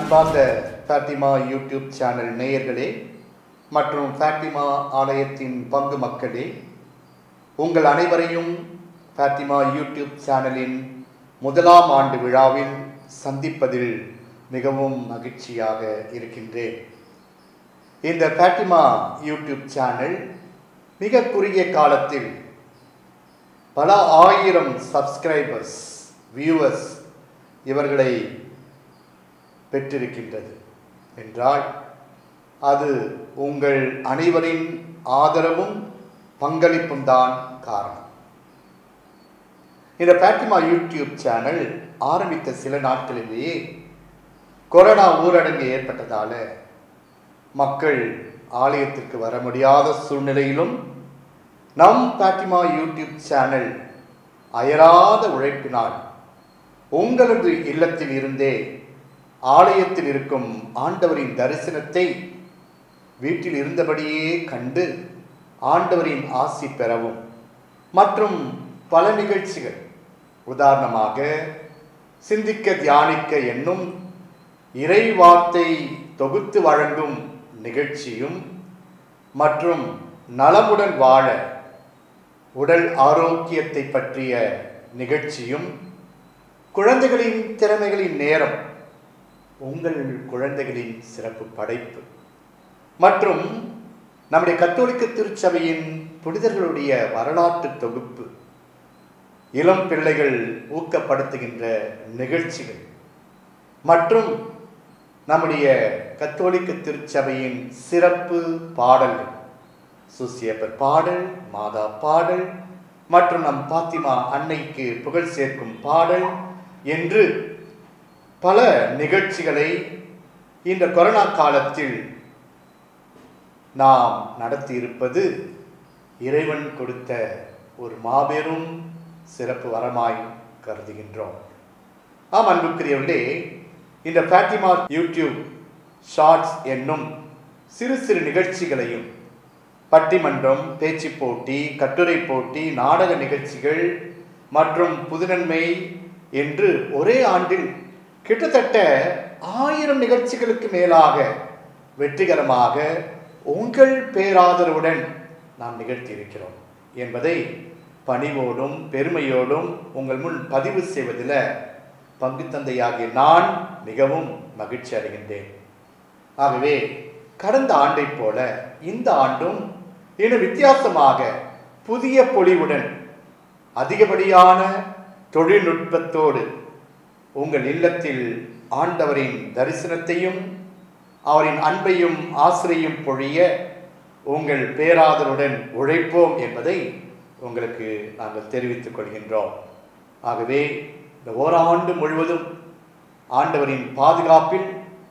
அன்பார்ந்த ஃபேத்திமா YouTube channel நேயர்களே மற்றும் ஃபேத்திமா ஆலயத்தின் பங்கு மக்களே உங்கள் அனைவரையும் ஃபேத்திமா யூடியூப் சேனலின் முதலாம் ஆண்டு விழாவில் சந்திப்பதில் மிகவும் மகிழ்ச்சியாக இருக்கின்றேன் இந்த ஃபேத்திமா யூடியூப் சேனல் மிக குறுகிய காலத்தில் பல ஆயிரம் சப்ஸ்கிரைபர்ஸ் வியூவர்ஸ் இவர்களை பெற்றிருக்கின்றது என்றால் அது உங்கள் அனைவரின் ஆதரவும் பங்களிப்பும் தான் காரணம் இந்த பேட்டிமா யூடியூப் சேனல் ஆரம்பித்த சில நாட்களிலேயே கொரோனா ஊரடங்கு ஏற்பட்டதால மக்கள் ஆலயத்திற்கு வர முடியாத சூழ்நிலையிலும் நம் பேட்டிமா யூடியூப் சேனல் அயராத உழைப்பினால் உங்களது இல்லத்தில் இருந்தே ஆலயத்தில் இருக்கும் ஆண்டவரின் தரிசனத்தை வீட்டில் இருந்தபடியே கண்டு ஆண்டவரின் ஆசி பெறவும் மற்றும் பல நிகழ்ச்சிகள் உதாரணமாக சிந்திக்க தியானிக்க என்னும் இறை வார்த்தை தொகுத்து வழங்கும் நிகழ்ச்சியும் மற்றும் நலமுடன் வாழ உடல் ஆரோக்கியத்தை பற்றிய நிகழ்ச்சியும் குழந்தைகளின் திறமைகளின் நேரம் உங்கள் குழந்தைகளின் சிறப்பு படைப்பு மற்றும் நம்முடைய கத்தோலிக்க திருச்சபையின் புனிதர்களுடைய வரலாற்று தொகுப்பு இளம் பிள்ளைகள் ஊக்கப்படுத்துகின்ற நிகழ்ச்சிகள் மற்றும் நம்முடைய கத்தோலிக்க திருச்சபையின் சிறப்பு பாடல்கள் சுசியப்பர் பாடல் மாதா பாடல் மற்றும் நம் பாத்திமா அன்னைக்கு புகழ் சேர்க்கும் பாடல் என்று பல நிகழ்ச்சிகளை இந்த கொரோனா காலத்தில் நாம் நடத்தி இருப்பது இறைவன் கொடுத்த ஒரு மாபெரும் சிறப்பு வரமாய் கருதுகின்றோம் ஆம் அன்புக்குரியவர்களே இந்த ஃபேட்டிமா யூடியூப் ஷார்ட்ஸ் என்னும் சிறு சிறு நிகழ்ச்சிகளையும் பட்டிமன்றம் பேச்சு போட்டி கட்டுரை போட்டி நாடக நிகழ்ச்சிகள் மற்றும் புதுநன்மை என்று ஒரே ஆண்டில் கிட்டத்தட்ட ஆயிரம் நிகழ்ச்சிகளுக்கு மேலாக வெற்றிகரமாக உங்கள் பேராதரவுடன் நாம் நிகழ்த்தி இருக்கிறோம் என்பதை பணிவோடும் பெருமையோடும் உங்கள் முன் பதிவு செய்வதில் பங்கு தந்தையாகிய நான் மிகவும் மகிழ்ச்சி அடைகின்றேன் ஆகவே கடந்த ஆண்டைப் போல இந்த ஆண்டும் இன்னும் வித்தியாசமாக புதிய பொலிவுடன் அதிகப்படியான தொழில்நுட்பத்தோடு உங்கள் இல்லத்தில் ஆண்டவரின் தரிசனத்தையும் அவரின் அன்பையும் ஆசிரியும் பொழிய உங்கள் பேராதருடன் உழைப்போம் என்பதை உங்களுக்கு நாங்கள் தெரிவித்துக் கொள்கின்றோம் ஆகவே இந்த ஓராண்டு முழுவதும் ஆண்டவரின் பாதுகாப்பில்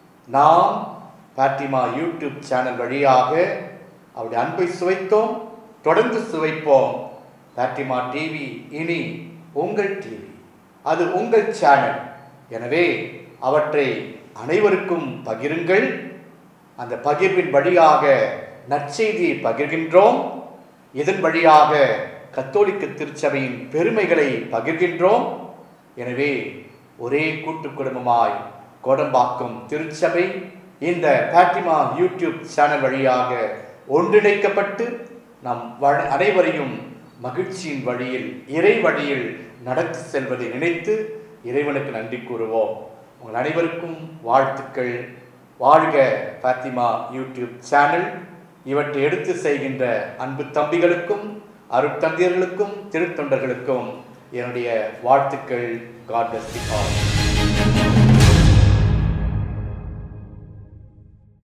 நாம் பாட்டிமா யூடியூப் சேனல் வழியாக அவருடைய அன்பை சுவைத்தோம் தொடர்ந்து சுவைப்போம் பாட்டிமா டிவி இனி உங்கள் டிவி அது உங்கள் சேனல் எனவே அவற்றை அனைவருக்கும் பகிருங்கள் அந்த பகிர்வின் வழியாக நற்செய்தியை பகிர்கின்றோம் இதன் வழியாக கத்தோலிக்க திருச்சபையின் பெருமைகளை பகிர்கின்றோம் எனவே ஒரே கூட்டு குடும்பமாய் கோடம்பாக்கம் திருச்சபை இந்த பாட்டிமா யூடியூப் சேனல் வழியாக ஒன்றிணைக்கப்பட்டு நம் வ- அனைவரையும் மகிழ்ச்சியின் வழியில் இறை வழியில் நடத்தி செல்வதை நினைத்து இறைவனுக்கு நன்றி கூறுவோம் உங்கள் அனைவருக்கும் வாழ்த்துக்கள் வாழ்க பாத்திமா யூடியூப் சேனல் இவற்றை எடுத்து செய்கின்ற அன்பு தம்பிகளுக்கும் அருட்தந்தையர்களுக்கும் திருத்தொண்டர்களுக்கும் என்னுடைய வாழ்த்துக்கள் காட் பிளஸ் தி ஆல்